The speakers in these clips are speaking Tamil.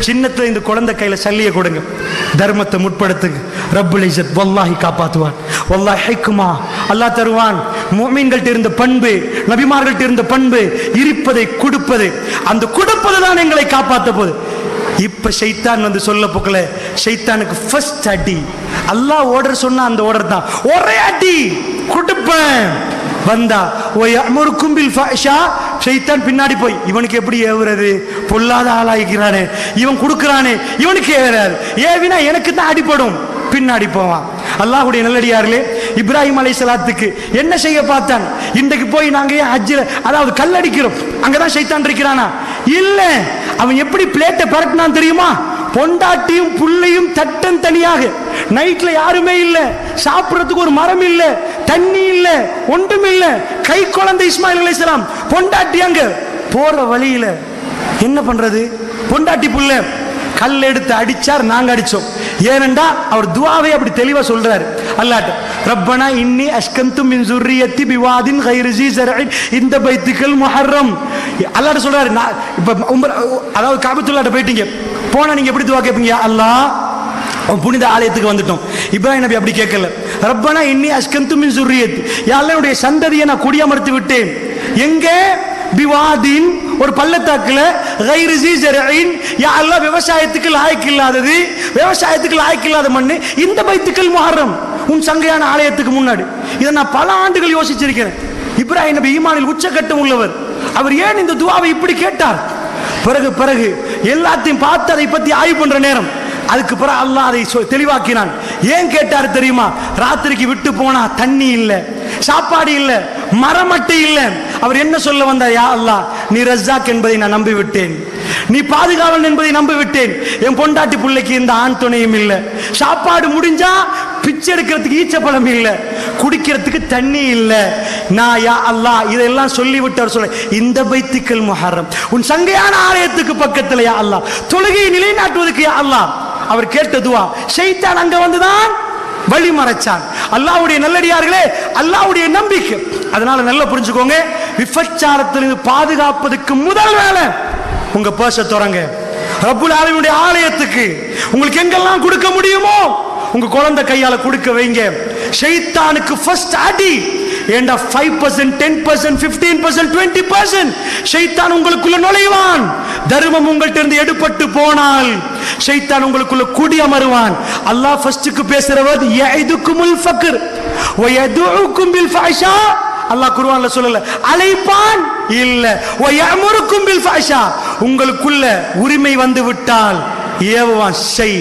சின்னத்துல இந்த குழந்தை கையில சல்லிய கொடுங்க தர்மத்தை முற்படுத்துங்க ரப்புல் இஸ்ஸத் வல்லாஹி காப்பாத்துவான் வல்லாஹி ஹிக்மா அல்லாஹ் தருவான் முஃமின்கள்ட்ட இருந்த பண்பு நபிமார்கள்ட்ட இருந்த பண்பு இருப்பதை கொடுப்பது அந்த கொடுப்பது தான் எங்களை காப்பாத்த போகுது இப்ப ஷைத்தான் வந்து சொல்ல போக்கல ஷைத்தானுக்கு ஃபர்ஸ்ட் அடி அல்லாஹ் ஆர்டர் சொன்னா அந்த ஆர்டர் தான் ஒரே அடி கொடுப்பேன் வந்தா ஒயமுருக்கும் பில் ஃபஹ்ஷா ஷைத்தான் பின்னாடி போய் இவனுக்கு எப்படி ஏவுறது பொல்லாத ஆளாகிறானே இவன் கொடுக்கறானே இவனுக்கு ஏறாது ஏவினா எனக்கு தான் அடிபடும் பின்னாடி போவான் அல்லாஹ்வுடைய நல்லடியார்களே இப்ராஹிம் அலைஹிஸ்ஸலாத்துக்கு என்ன செய்ய பார்த்தான் இன்றைக்கு போய் நாங்க ஏன் ஹஜ்ஜில் அதாவது கல்லடிக்கிறோம் அங்கதான் ஷைத்தான் இருக்கிறானா இல்ல அவன் எப்படி பிளேட்டை பரட்டினான் தெரியுமா பொண்டாட்டியும் புள்ளையும் தட்டன் தனியாக நைட்ல யாருமே இல்ல சாப்பிடறதுக்கு ஒரு மரம் இல்ல தண்ணி இல்ல ஒன்றும் இல்ல கை குழந்தை இஸ்மாயில் அலைஹிஸ்ஸலாம் பொண்டாட்டி அங்க போற வழியில என்ன பண்றது பொண்டாட்டி புள்ள கல் எடுத்து அடிச்சார் நாங்க அடிச்சோம் ஏனென்றா அவர் துவாவை அப்படி தெளிவா சொல்றாரு அல்லாட்ட ரப்பனா இன்னி அஸ்கந்து மின் சுர்ரியத்தி பிவாதின் கைரிசி சரஇன் இந்த பைத்துக்கள் முஹர்ரம் அல்லாட்ட சொல்றாரு நான் இப்ப உம்ர- அதாவது காபத்துல்லாட்ட போயிட்டீங்க போனா நீங்க எப்படி துவா கேட்பீங்க அல்லாஹ் அவன் புனித ஆலயத்துக்கு வந்துட்டோம் இப்ராஹிம் நபி அப்படி கேட்கல ரப்பனா இன்னி அஸ்கந்து மின் சுர்ரியத் யாழ்லா என்னுடைய சந்ததியை நான் குடியமர்த்தி விட்டேன் எங்கே பிவாதின் ஒரு பள்ளத்தாக்குல கைரு ஜரீன் யா அல்லாஹ் விவசாயத்துக்கு லாய்க்கு இல்லாதது விவசாயத்துக்கு லாய்க்கு இல்லாத மண்ணு இந்த பைத்துக்கள் முஹர்ரம் உன் சங்கையான ஆலயத்துக்கு முன்னாடி இதை நான் பல ஆண்டுகள் யோசிச்சிருக்கிறேன் இப்ராஹிம் நபி ஈமானில் உச்சக்கட்டம் உள்ளவர் அவர் ஏன் இந்த துவாவை இப்படி கேட்டார் பிறகு பிறகு எல்லாத்தையும் பார்த்து அதை பத்தி ஆய்வு பண்ற நேரம் அதுக்கு பிறகு அல்லாஹ் அதை சொ- தெளிவாக்கினான் ஏன் கேட்டாரு தெரியுமா ராத்திரிக்கு விட்டு போனா தண்ணி இல்ல சாப்பாடு இல்ல மரமட்டை இல்ல அவர் என்ன சொல்ல வந்தார் யா அல்லாஹ் நீ ரஸ்ஸாக் என்பதை நான் நம்பி விட்டேன் நீ பாதுகாவலன் என்பதை நம்பி விட்டேன் என் பொண்டாட்டி பிள்ளைக்கு இந்த ஆண் துணையும் இல்ல சாப்பாடு முடிஞ்சா பிச்சை எடுக்கிறதுக்கு ஈச்சப்பழம் இல்ல குடிக்கிறதுக்கு தண்ணி இல்ல நான் யா அல்லாஹ் இதெல்லாம் சொல்லிவிட்டு அவர் சொல்ல இந்த பைத்துக்கள் முஹர்ரம் உன் சங்கையான ஆலயத்துக்கு பக்கத்துல யா அல்லாஹ் தொழுகையை நிலைநாட்டுவதற்கு யா அல்லாஹ் அவர் கேட்ட துவா ஷைத்தான் அங்க வந்துதான் வழி மறைச்சான் அல்லாஹ்வுடைய நல்லடியார்களே அல்லாஹ்வுடைய நம்பிக்கை அதனால நல்லா புரிஞ்சுக்கோங்க விபச்சாரத்திலிருந்து பாதுகாப்பதற்கு முதல் வேலை உங்க பர்ஸை திறங்க ரப்புல் ஆலமீனுடைய ஆலயத்துக்கு உங்களுக்கு எங்கெல்லாம் கொடுக்க முடியுமோ உங்க குழந்தை கையால கொடுக்க வைங்க ஷைத்தானுக்கு ஃபர்ஸ்ட் அடி ஏண்டா five percent ten percent fifteen percent twenty percent ஷைத்தான் உங்களுக்குள்ள நுழைவான் தர்மம் உங்கள்ட்ட இருந்து எடுபட்டு போனால் ஷைத்தான் உங்களுக்குள்ள குடி அமருவான் அல்லாஹ் ஃபர்ஸ்ட்டுக்கு பேசுறவர் யஇதுக்குமுல் ஃபக்ர் வயதுஉக்கும் பில் ஃபஹ்ஷா அல்லாஹ் குர்ஆன்ல சொல்லல அழைப்பான் இல்ல வயமுருக்கும் பில் ஃபஹ்ஷா உங்களுக்குள்ள உரிமை வந்து விட்டால் ஏவுவான் செய்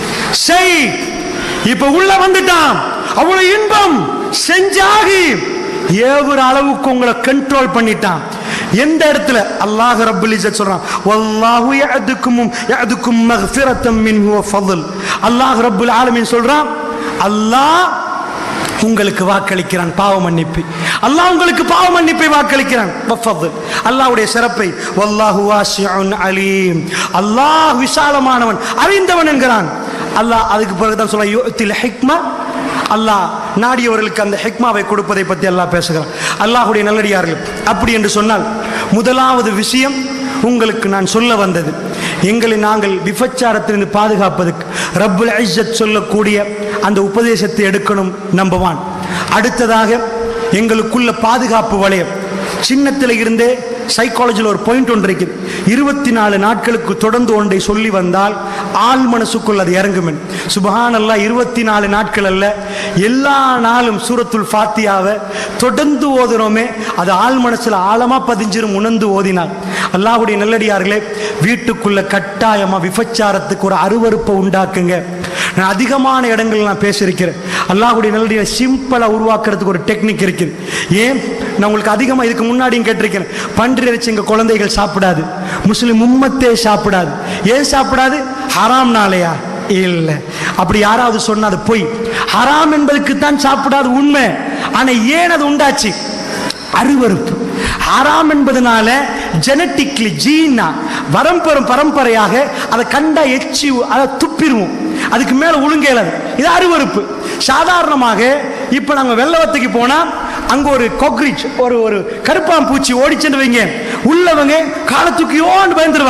செய் இப்ப உள்ள வந்துட்டான் அவ்வளவு இன்பம் செஞ்சாகி ஏவுற அளவுக்கு உங்களை கண்ட்ரோல் பண்ணிட்டான் எந்த இடத்துல அல்லாஹ் ரப்பல் இஸ்ஸத் சொல்றான் வல்லாஹு யஅதுக்கும் யஅதுக்கும் மக்ஃபிரத்தம் மின்ஹு வ ஃபضل அல்லாஹ் ரப்பல் ஆலமீன் சொல்றான் அல்லாஹ் உங்களுக்கு வாக்களிக்கிறான் பாவ மன்னிப்பு அல்லாஹ் உங்களுக்கு பாவ மன்னிப்பை வாக்களிக்கிறான் வஃபضل அல்லாஹ்வுடைய சிறப்பை வல்லாஹு வாசிஉன் அலீம் அல்லாஹ் விசாலமானவன் அறிந்தவன் என்கிறான் அல்லாஹ் அதுக்கு பிறகு தான் சொல்ல யுத்தில் ஹிக்மா அல்லாஹ் நாடியவர்களுக்கு அந்த ஹிக்மாவை கொடுப்பதை பற்றி அல்லாஹ் பேசுகிறான் அல்லாஹ்வுடைய நல்லடியார்கள் அப்படி என்று சொன்னால் முதலாவது விஷயம் உங்களுக்கு நான் சொல்ல வந்தது எங்களை நாங்கள் விபச்சாரத்திலிருந்து பாதுகாப்பதற்கு ரப்புல் ஐஸத் சொல்லக்கூடிய அந்த உபதேசத்தை எடுக்கணும் நம்புவான் அடுத்ததாக எங்களுக்குள்ள பாதுகாப்பு வளையம் சின்னத்தில் இருந்தே சைக்காலஜியில் ஒரு பாயிண்ட் ஒன்று இருக்குது இருபத்தி நாலு நாட்களுக்கு தொடர்ந்து ஒன்றை சொல்லி வந்தால் ஆள் மனசுக்குள் அது இறங்குமென் சுபஹான் அல்லா இருபத்தி நாலு நாட்கள் அல்ல எல்லா நாளும் சூரத்துல் ஃபாத்தியாவை தொடர்ந்து ஓதுறோமே அது ஆள் மனசுல ஆழமா பதிஞ்சிரும் உணர்ந்து ஓதினார் அல்லாஹ்வுடைய நல்லடியார்களே வீட்டுக்குள்ள கட்டாயமா விபச்சாரத்துக்கு ஒரு அருவருப்பை உண்டாக்குங்க நான் அதிகமான இடங்கள் நான் பேசியிருக்கிறேன் அல்லாஹ்வுடைய நல்லடிய சிம்பிளாக உருவாக்குறதுக்கு ஒரு டெக்னிக் இருக்குது ஏன் நான் உங்களுக்கு அதிகமாக இதுக்கு முன்னாடியும் கேட்டிருக்கிறேன் பன்றி இறைச்சி எங்கள் குழந்தைகள் சாப்பிடாது முஸ்லிம் உம்மத்தே சாப்பிடாது ஏன் சாப்பிடாது ஹராம் நாளையா இல்லை அப்படி யாராவது சொன்னா அது பொய் ஹராம் என்பதுக்கு தான் சாப்பிடாது உண்மை ஆனா ஏன் அது உண்டாச்சு அருவருப்பு ஹராம் என்பதனால ஜெனட்டிக்லி ஜீனா வரம்பெறும் பரம்பரையாக அதை கண்டா எச்சி அதை துப்பிடுவோம் அதுக்கு மேல ஒழுங்கேலாது இது அருவருப்பு சாதாரணமாக இப்போ நாங்கள் வெள்ளவத்துக்கு போனா அங்க ஒரு கொக்ரிச் ஒரு ஒரு கருப்பாம்பூச்சி ஓடிச்சுன்னு வைங்க உள்ளவங்க காலை தூக்கி ஓண்டு பயந்துருவாங்க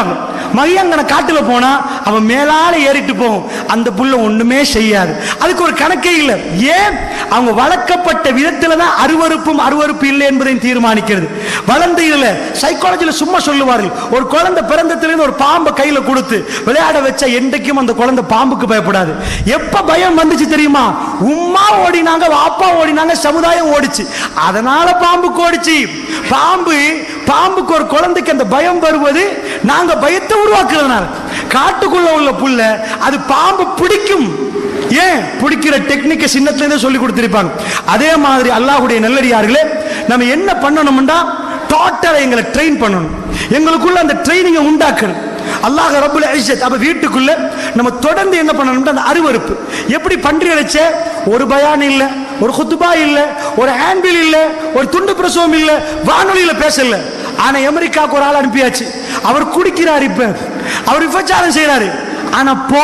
மகியங்கன காட்டுல போனா அவன் மேலால ஏறிட்டு போகும் அந்த புள்ள ஒண்ணுமே செய்யாது அதுக்கு ஒரு கணக்கே இல்லை ஏன் அவங்க வளர்க்கப்பட்ட விதத்துல தான் அருவருப்பும் அருவருப்பு இல்லை என்பதை தீர்மானிக்கிறது வளர்ந்த இதுல சைக்காலஜில சும்மா சொல்லுவார்கள் ஒரு குழந்தை பிறந்தத்திலிருந்து ஒரு பாம்பை கையில கொடுத்து விளையாட வச்சா என்றைக்கும் அந்த குழந்தை பாம்புக்கு பயப்படாது எப்ப பயம் வந்துச்சு தெரியுமா உம்மா ஓடினாங்க வாப்பா ஓடினாங்க சமுதாயம் ஓடிச்சு அதனால பாம்புக்கு ஓடிச்சு பாம்பு பாம்புக்கு ஒரு குழந்தைக்கு அந்த பயம் வருவது நாங்க பயத்தை உருவாக்குறதுனால காட்டுக்குள்ள உள்ள புல்ல அது பாம்பு பிடிக்கும் ஏன் பிடிக்கிற டெக்னிக்கை சின்னத்துல இருந்தே சொல்லி கொடுத்திருப்பாங்க அதே மாதிரி அல்லாஹ்வுடைய நல்லடியார்களே நம்ம என்ன பண்ணணும்னா டோட்டலா எங்களை ட்ரெயின் பண்ணணும் எங்களுக்குள்ள அந்த ட்ரைனிங்கை உண்டாக்கணும் அல்லாஹ் ரப்புல் இஸ்ஸத் அப்ப வீட்டுக்குள்ள நம்ம தொடர்ந்து என்ன பண்ணணும்னா அந்த அருவருப்பு எப்படி பன்றி அழைச்ச ஒரு பயான் இல்ல ஒரு குத்துபா இல்ல ஒரு ஹேண்ட்பில் இல்ல ஒரு துண்டு பிரசவம் இல்ல வானொலியில பேசல ஆனா அமெரிக்காவுக்கு ஒரு ஆள் அனுப்பியாச்சு அவர் குடிக்கிறார் இப்ப அவர் விபச்சாரம் செய்யறாரு ஆனா போ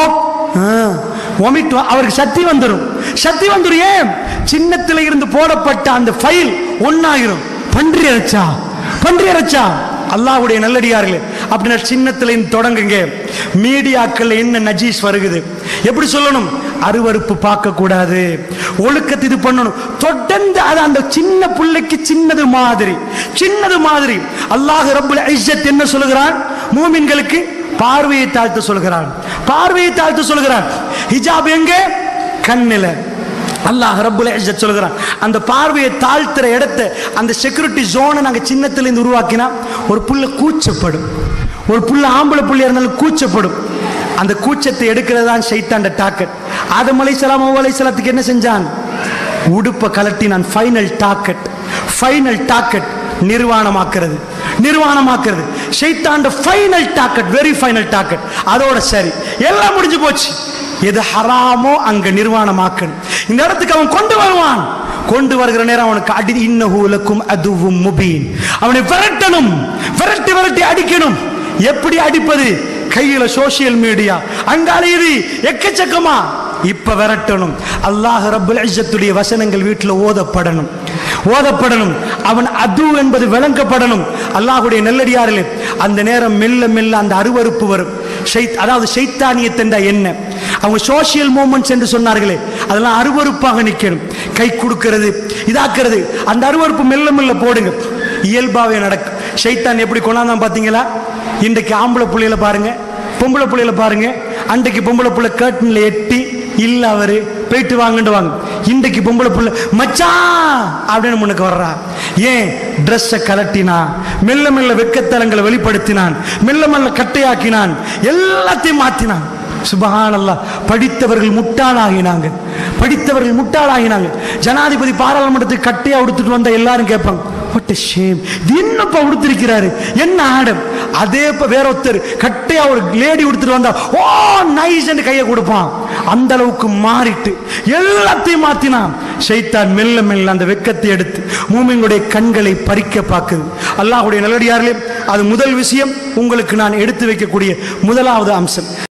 ஒமிட் அவருக்கு சக்தி வந்துடும் சக்தி வந்துடும் ஏன் சின்னத்துல இருந்து போடப்பட்ட அந்த ஃபைல் ஒன்னாயிரும் பன்றி அரைச்சா பன்றி அரைச்சா அல்லாஹ்வுடைய நல்லடியார்களே அப்படின்னா சின்னத்துல இருந்து தொடங்குங்க மீடியாக்கள் என்ன நஜீஸ் வருகுது எப்படி சொல்லணும் அருவருப்பு பார்க்க கூடாது ஒழுக்கத்தை இது பண்ணணும் தொடர்ந்து அது அந்த சின்ன பிள்ளைக்கு சின்னது மாதிரி சின்னது மாதிரி அல்லாஹ் ரப்புல் இஸ்ஸத் என்ன சொல்லுகிறான் மூமின்களுக்கு பார்வையை தாழ்த்த சொல்கிறான் பார்வையை தாழ்த்த சொல்கிறான் ஹிஜாப் எங்க கண்ணில அல்லாஹ் ரப்புல் இஸ்ஸத் சொல்கிறான் அந்த பார்வையை தாழ்த்துற இடத்தை அந்த செக்யூரிட்டி ஜோனை நாங்க சின்னத்துல இருந்து உருவாக்கினா ஒரு புள்ள கூச்சப்படும் ஒரு புள்ள ஆம்பளை புள்ளையா இருந்தாலும் கூச்சப்படும் அந்த கூச்சத்தை எடுக்கிறது தான் சைத்தாண்ட டாக்கெட் ஆதம் அலைஹிஸ்ஸலாம் அவ்வா அலைஹிஸ்ஸலாத்துக்கு என்ன செஞ்சான் உடுப்பை கலட்டினான் ஃபைனல் டாக்கெட் ஃபைனல் டாக்கெட் நிர்வாணமாக்குறது நிர்வாணமாக்குறது ஷைத்தாண்ட final target very final target அதோட சரி எல்லாம் முடிஞ்சு போச்சு எது ஹராமோ அங்க நிர்வாணமாக்கணும் இந்த இடத்துக்கு அவன் கொண்டு வருவான் கொண்டு வருகிற நேரம் அவனுக்கு அடி இன்னஹூலக்கும் அதுவும் முபீன் அவனை விரட்டணும் விரட்டி விரட்டி அடிக்கணும் எப்படி அடிப்பது கையில சோசியல் மீடியா அங்கால இது எக்கச்சக்கமா இப்ப விரட்டணும் அல்லாஹ் ரப்புல் இஸ்ஸத்துடைய வசனங்கள் வீட்டில் ஓதப்படணும் ஓதப்படணும் அவன் அது என்பது விளங்கப்படணும் அல்லாஹ்வுடைய நெல்லடியாரிலே அந்த நேரம் மெல்ல மெல்ல அந்த அருவருப்பு வரும் ஷைத் அதாவது ஷைத்தானியத் என்ற என்ன அவங்க சோஷியல் மூமெண்ட்ஸ் என்று சொன்னார்களே அதெல்லாம் அருவருப்பாக நிற்கணும் கை கொடுக்கிறது இதாக்குறது அந்த அருவருப்பு மெல்ல மெல்ல போடுங்க இயல்பாவே நடக்கும் ஷைத்தான் எப்படி கொண்டாந்தான் பார்த்தீங்களா இன்றைக்கு ஆம்பளை புள்ளையில பாருங்க பொம்பளை புள்ளையில பாருங்க அன்றைக்கு பொம்பளை புள்ள கர்ட்டன்ல எட்டி இல்ல அவரு போயிட்டு வாங்கன்னு வாங்க இன்றைக்கு பொம்பளை புள்ள மச்சான் அப்படின்னு முன்னுக்கு வர்றா ஏன் ட்ரெஸ்ஸை கலட்டினான் மெல்ல மெல்ல வெக்கத்தலங்களை வெளிப்படுத்தினான் மெல்ல மெல்ல கட்டையாக்கினான் எல்லாத்தையும் மாத்தினான் சுபஹானல்லாஹ் படித்தவர்கள் முட்டாளாகினாங்க படித்தவர்கள் முட்டாளாகினாங்க ஜனாதிபதி பாராளுமன்றத்துக்கு கட்டையா உடுத்துட்டு வந்த எல்லாரும் கேட்பாங்க what a shame இது என்னப்பா உடுத்திருக்கிறாரு என்ன ஆடம் அதே இப்ப வேற ஒருத்தர் கட்டையா ஒரு லேடி உடுத்துட்டு வந்தா ஓ நைஸ் கையை கொடுப்பான் அந்த அளவுக்கு மாறிட்டு எல்லாத்தையும் மாத்தினான் ஷைத்தான் மெல்ல மெல்ல அந்த வெக்கத்தை எடுத்து மூமிங்களுடைய கண்களை பறிக்க பார்க்குது அல்லாஹ்வுடைய நல்லடியார்களே அது முதல் விஷயம் உங்களுக்கு நான் எடுத்து வைக்கக்கூடிய முதலாவது அம்சம்